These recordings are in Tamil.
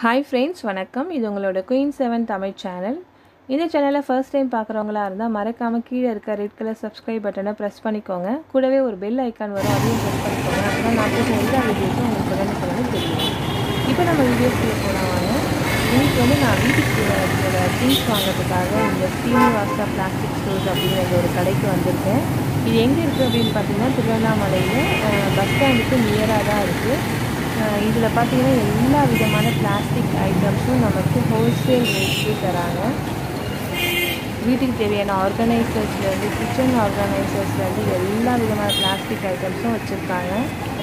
ஹாய் ஃப்ரெண்ட்ஸ் வணக்கம் இது உங்களோட குயின் செவன் தமிழ் சேனல் இந்த சேனலை ஃபர்ஸ்ட் டைம் பார்க்குறவங்களா இருந்தால் மறக்காமல் கீழே இருக்க ரெட் கலர் சப்ஸ்கிரைப் பட்டனை ப்ரெஸ் பண்ணிக்கோங்க கூடவே ஒரு பெல் ஐக்கான் வரும் அதையும் ப்ரெஸ் பண்ணிக்கோங்க அப்போ நான் போட்ட எல்லா வீடியோஸும் உங்களுக்கு உடனே உடனே தெரியும் இப்போ நம்ம வீடியோஸ்க்குள்ளே போனால் வாங்க இன்னைக்கு வந்து நான் வீட்டுக்கு திங்ஸ் வாங்குறதுக்காக இந்த ஸ்ரீனிவாசா பிளாஸ்டிக் ஸ்டோர்ஸ் அப்படிங்கிற இந்த ஒரு கடைக்கு வந்திருக்கேன் இது எங்கே இருக்குது அப்படின்னு பார்த்தீங்கன்னா திருவண்ணாமலையில் பஸ் ஸ்டாண்டுக்கு நியராக தான் இருக்குது இதில் பார்த்தீங்கன்னா எல்லா விதமான பிளாஸ்டிக் ஐட்டம்ஸும் நமக்கு ஹோல்சேல் ரேட்க்கு தராங்க வீட்டுக்கு தேவையான ஆர்கனைசர்ஸ்லேருந்து கிச்சன் ஆர்கனைசர்ஸ்லேருந்து எல்லா விதமான பிளாஸ்டிக் ஐட்டம்ஸும் வச்சுருக்காங்க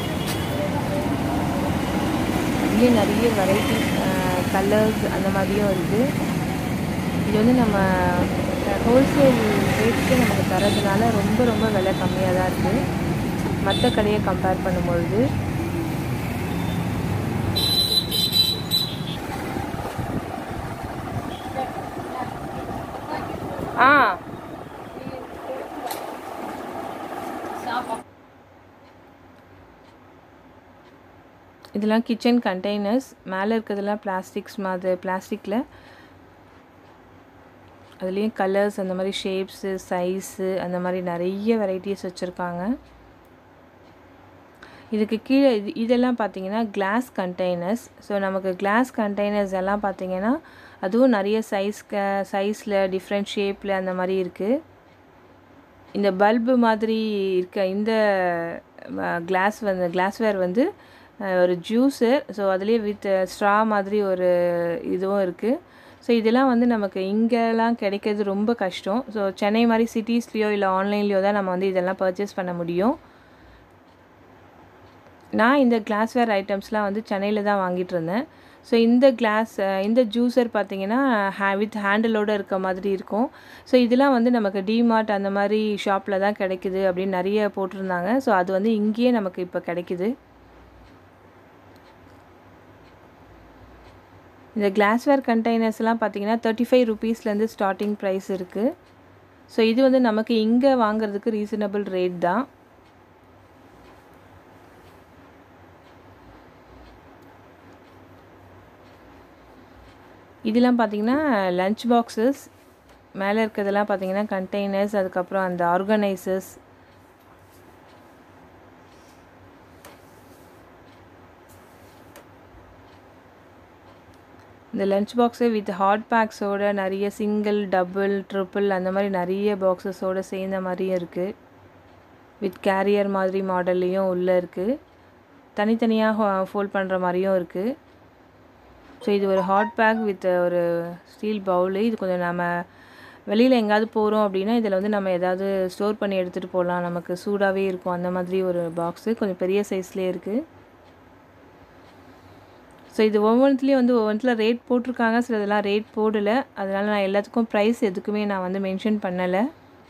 இதுலேயே நிறைய வெரைட்டிஸ் கலர்ஸ் அந்த மாதிரியும் இருக்குது இது வந்து நம்ம ஹோல்சேல் ரேட்க்கு நமக்கு தரதுனால ரொம்ப ரொம்ப விலை கம்மியாக தான் இருக்குது மற்ற கடையை கம்பேர் பண்ணும்பொழுது ஆ இதெல்லாம் கிச்சன் கண்டெய்னர்ஸ் மேலே இருக்கிறதெல்லாம் பிளாஸ்டிக்ஸ் மாதிரி பிளாஸ்டிக்கில் அதுலேயும் கலர்ஸ் அந்த மாதிரி ஷேப்ஸு சைஸு அந்த மாதிரி நிறைய வெரைட்டிஸ் வச்சுருக்காங்க இதுக்கு கீழே இது இதெல்லாம் பார்த்தீங்கன்னா கிளாஸ் கண்டெய்னர்ஸ் ஸோ நமக்கு கிளாஸ் கண்டெய்னர்ஸ் எல்லாம் பார்த்தீங்கன்னா அதுவும் நிறைய சைஸ் சைஸில் டிஃப்ரெண்ட் ஷேப்பில் அந்த மாதிரி இருக்குது இந்த பல்பு மாதிரி இருக்க இந்த கிளாஸ் வந்து கிளாஸ்வேர் வந்து ஒரு ஜூஸர் ஸோ அதுலேயே வித் ஸ்ட்ரா மாதிரி ஒரு இதுவும் இருக்குது ஸோ இதெல்லாம் வந்து நமக்கு இங்கெல்லாம் கிடைக்கிறது ரொம்ப கஷ்டம் ஸோ சென்னை மாதிரி சிட்டிஸ்லேயோ இல்லை ஆன்லைன்லேயோ தான் நம்ம வந்து இதெல்லாம் பர்ச்சேஸ் பண்ண முடியும் நான் இந்த கிளாஸ்வேர் ஐட்டம்ஸ்லாம் வந்து சென்னையில் தான் வாங்கிட்டு இருந்தேன் ஸோ இந்த கிளாஸ் இந்த ஜூஸர் பார்த்தீங்கன்னா ஹே வித் ஹேண்டிலோடு இருக்க மாதிரி இருக்கும் ஸோ இதெல்லாம் வந்து நமக்கு டிமார்ட் அந்த மாதிரி ஷாப்பில் தான் கிடைக்குது அப்படின்னு நிறைய போட்டிருந்தாங்க ஸோ அது வந்து இங்கேயே நமக்கு இப்போ கிடைக்குது இந்த கிளாஸ்வேர் கண்டெய்னர்ஸ்லாம் பார்த்தீங்கன்னா தேர்ட்டி ஃபைவ் ருபீஸ்லேருந்து ஸ்டார்டிங் ப்ரைஸ் இருக்குது ஸோ இது வந்து நமக்கு இங்கே வாங்குறதுக்கு ரீசனபிள் ரேட் தான் இதெல்லாம் பார்த்தீங்கன்னா லஞ்ச் பாக்ஸஸ் மேலே இருக்கிறதெல்லாம் பார்த்தீங்கன்னா கண்டெய்னர்ஸ் அதுக்கப்புறம் அந்த ஆர்கனைசர்ஸ் இந்த லஞ்ச் பாக்ஸு வித் ஹாட் பேக்ஸோட நிறைய சிங்கிள் டபுள் ட்ரிபிள் அந்த மாதிரி நிறைய பாக்ஸஸோடு சேர்ந்த மாதிரியும் இருக்குது வித் கேரியர் மாதிரி மாடல்லையும் உள்ளே இருக்குது தனித்தனியாக ஃபோல்ட் பண்ணுற மாதிரியும் இருக்குது ஸோ இது ஒரு ஹாட் பேக் வித் ஒரு ஸ்டீல் பவுலு இது கொஞ்சம் நம்ம வெளியில் எங்கேயாவது போகிறோம் அப்படின்னா இதில் வந்து நம்ம எதாவது ஸ்டோர் பண்ணி எடுத்துகிட்டு போகலாம் நமக்கு சூடாகவே இருக்கும் அந்த மாதிரி ஒரு பாக்ஸு கொஞ்சம் பெரிய சைஸ்லேயே இருக்குது ஸோ இது ஒவ்வொன்றுத்துலேயும் வந்து ஒவ்வொன்றில் ரேட் போட்டிருக்காங்க சில இதெல்லாம் ரேட் போடலை அதனால் நான் எல்லாத்துக்கும் ப்ரைஸ் எதுக்குமே நான் வந்து மென்ஷன் பண்ணலை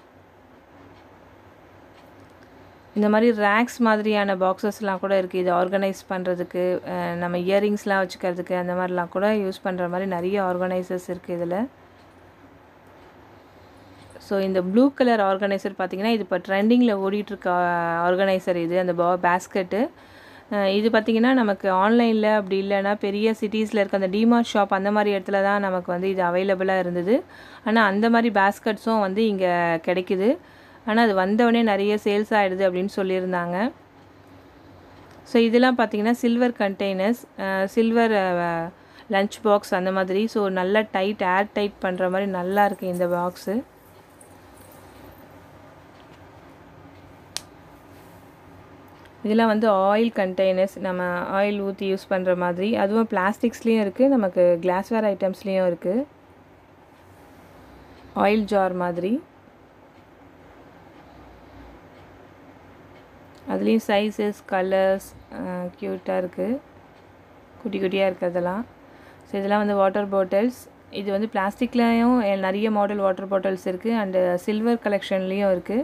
இந்த மாதிரி ரேக்ஸ் மாதிரியான பாக்ஸஸ்லாம் கூட இருக்குது இது ஆர்கனைஸ் பண்ணுறதுக்கு நம்ம இயரிங்ஸ்லாம் வச்சுக்கிறதுக்கு அந்த மாதிரிலாம் கூட யூஸ் பண்ணுற மாதிரி நிறைய ஆர்கனைசர்ஸ் இருக்குது இதில் ஸோ இந்த ப்ளூ கலர் ஆர்கனைசர் பார்த்திங்கன்னா இது இப்போ ட்ரெண்டிங்கில் ஓடிட்டுருக்க ஆர்கனைசர் இது அந்த பா பேஸ்கெட்டு இது பார்த்திங்கன்னா நமக்கு ஆன்லைனில் அப்படி இல்லைன்னா பெரிய சிட்டிஸில் இருக்க அந்த டிமார்ட் ஷாப் அந்த மாதிரி இடத்துல தான் நமக்கு வந்து இது அவைலபிளாக இருந்தது ஆனால் அந்த மாதிரி பேஸ்கட்ஸும் வந்து இங்கே கிடைக்குது ஆனால் அது வந்தவொடனே நிறைய சேல்ஸ் ஆகிடுது அப்படின்னு சொல்லியிருந்தாங்க ஸோ இதெல்லாம் பார்த்திங்கன்னா silver containers silver lunch box அந்த மாதிரி ஸோ நல்லா டைட் ஏர் டைட் பண்ணுற மாதிரி நல்லா இருக்குது இந்த பாக்ஸு இதெல்லாம் வந்து ஆயில் கண்டெய்னர்ஸ் நம்ம ஆயில் ஊற்றி யூஸ் பண்ணுற மாதிரி அதுவும் பிளாஸ்டிக்ஸ்லேயும் இருக்குது நமக்கு கிளாஸ்வேர் ஐட்டம்ஸ்லேயும் இருக்குது ஆயில் ஜார் மாதிரி அதுலேயும் சைஸஸ் கலர்ஸ் க்யூட்டாக இருக்குது குட்டி குட்டியாக இருக்கிறதெல்லாம் ஸோ இதெல்லாம் வந்து வாட்டர் பாட்டில்ஸ் இது வந்து பிளாஸ்டிக்லேயும் நிறைய மாடல் வாட்டர் பாட்டில்ஸ் இருக்குது அண்டு சில்வர் கலெக்ஷன்லேயும் இருக்குது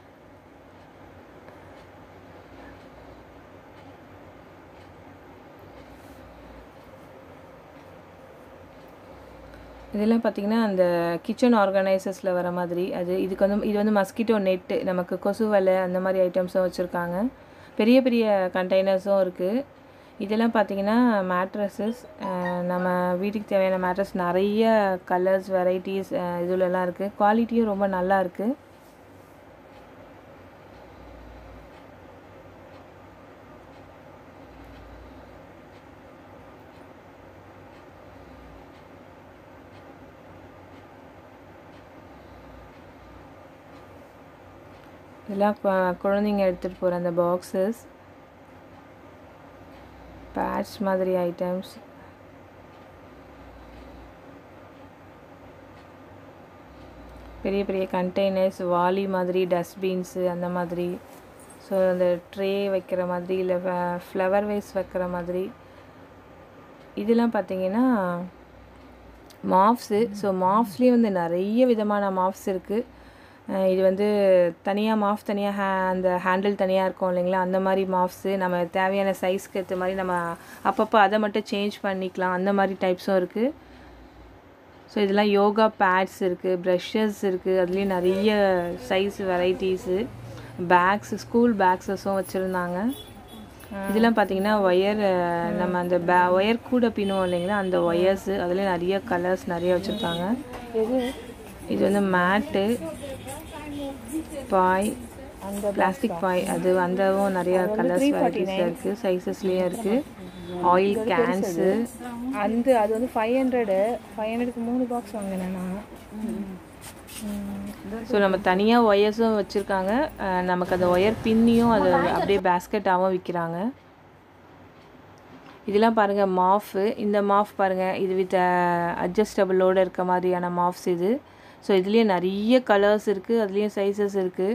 இதெல்லாம் பார்த்திங்கன்னா அந்த கிச்சன் ஆர்கனைசர்ஸில் வர மாதிரி அது இதுக்கு வந்து இது வந்து மஸ்கிட்டோ நெட்டு நமக்கு கொசு வலை அந்த மாதிரி ஐட்டம்ஸும் வச்சுருக்காங்க பெரிய பெரிய கண்டெய்னர்ஸும் இருக்குது இதெல்லாம் பார்த்தீங்கன்னா மேட்ரஸஸ் நம்ம வீட்டுக்கு தேவையான மேட்ரஸ் நிறைய கலர்ஸ் வெரைட்டிஸ் இதுலலாம் இருக்குது குவாலிட்டியும் ரொம்ப நல்லா இருக்குது இதெல்லாம் கு- குழந்தைங்க எடுத்துகிட்டு போகிற அந்த பாக்ஸஸ் பேட்ச் மாதிரி ஐட்டம்ஸ் பெரிய பெரிய கண்டெய்னர்ஸ் வாளி மாதிரி டஸ்ட்பின்ஸு அந்த மாதிரி ஸோ அந்த ட்ரே வைக்கிற மாதிரி இல்லை ஃப்ளவர் வைஸ் வைக்கிற மாதிரி இதெல்லாம் பார்த்தீங்கன்னா மாஃப்ஸு ஸோ மாஃப்ஸ்லேயே வந்து நிறைய விதமான மாஃப்ஸ் இருக்குது இது வந்து தனியாக மாஃப் தனியாக ஹே அந்த ஹேண்டில் தனியாக இருக்கும் இல்லைங்களா அந்த மாதிரி மாஃப்ஸு நம்ம தேவையான சைஸ்க்கு ஏற்ற மாதிரி நம்ம அப்பப்போ அதை மட்டும் சேஞ்ச் பண்ணிக்கலாம் அந்த மாதிரி டைப்ஸும் இருக்குது ஸோ இதெல்லாம் யோகா பேட்ஸ் இருக்குது ப்ரஷஸ் இருக்குது அதுலேயும் நிறைய சைஸ் வெரைட்டிஸு பேக்ஸ் ஸ்கூல் பேக்ஸஸும் வச்சுருந்தாங்க இதெல்லாம் பார்த்தீங்கன்னா ஒயர் நம்ம அந்த பே ஒயர் கூட பின்னுவோம் இல்லைங்களா அந்த ஒயர்ஸு அதுலேயும் நிறைய கலர்ஸ் நிறைய வச்சுருக்காங்க இது வந்து மேட்டு பாய் பிளாஸ்டிக் பாய் அது அந்தவும் நிறைய கலர்ஸ் வெரைட்டிஸில் இருக்குது சைஸஸ்லேயும் இருக்குது ஆயில் கேன்ஸு அந்த அது வந்து ஃபைவ் ஹண்ட்ரடு ஃபைவ் ஹண்ட்ரடுக்கு மூணு பாக்ஸ் வாங்கினேன் நான் ஸோ நம்ம தனியாக ஒயர்ஸும் வச்சுருக்காங்க நமக்கு அந்த ஒயர் பின்னியும் அது அப்படியே பேஸ்கெட்டாகவும் விற்கிறாங்க இதெல்லாம் பாருங்கள் மாஃபு இந்த மாஃப் பாருங்கள் இது வித் அட்ஜஸ்டபிளோடு இருக்க மாதிரியான மாஃப்ஸ் இது ஸோ இதுலேயே நிறைய கலர்ஸ் இருக்குது அதுலேயும் சைஸஸ் இருக்குது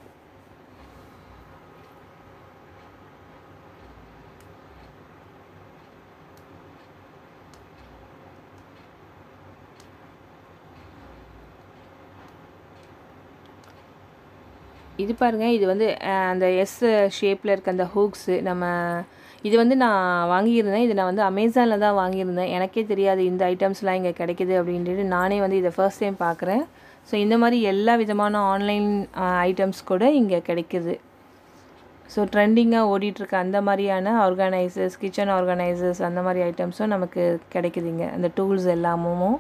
இது பாருங்க இது வந்து அஹ், அந்த எஸ் ஷேப்பில் இருக்க அந்த ஹூக்ஸு நம்ம இது வந்து நான் வாங்கியிருந்தேன் இது நான் வந்து அமேசானில் தான் வாங்கியிருந்தேன் எனக்கே தெரியாது இந்த ஐட்டம்ஸ்லாம் இங்கே கிடைக்குது அப்படின்ட்டு நானே வந்து இதை ஃபர்ஸ்ட் டைம் பார்க்குறேன் ஸோ இந்த மாதிரி எல்லா விதமான ஆன்லைன் ஐட்டம்ஸ் கூட இங்கே கிடைக்குது ஸோ ட்ரெண்டிங்காக ஓடிட்டுருக்க அந்த மாதிரியான ஆர்கனைசர்ஸ் கிச்சன் ஆர்கனைசர்ஸ் அந்த மாதிரி ஐட்டம்ஸும் நமக்கு கிடைக்குதுங்க அந்த டூல்ஸ் எல்லாமும்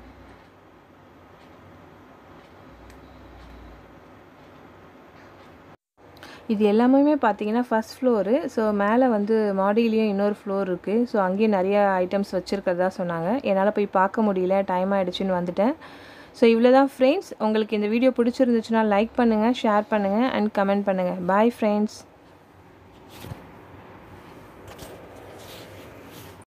இது எல்லாமே பார்த்தீங்கன்னா ஃபர்ஸ்ட் ஃப்ளோரு ஸோ மேலே வந்து மாடியிலையும் இன்னொரு ஃப்ளோர் இருக்குது ஸோ அங்கேயும் நிறைய ஐட்டம்ஸ் வச்சுருக்கிறதா சொன்னாங்க என்னால் போய் பார்க்க முடியல டைம் ஆகிடுச்சின்னு வந்துட்டேன் ஸோ இவ்வளோ தான் ஃப்ரெண்ட்ஸ் உங்களுக்கு இந்த வீடியோ பிடிச்சிருந்துச்சுன்னா லைக் பண்ணுங்கள் ஷேர் பண்ணுங்கள் அண்ட் கமெண்ட் பண்ணுங்கள் பாய் ஃப்ரெண்ட்ஸ்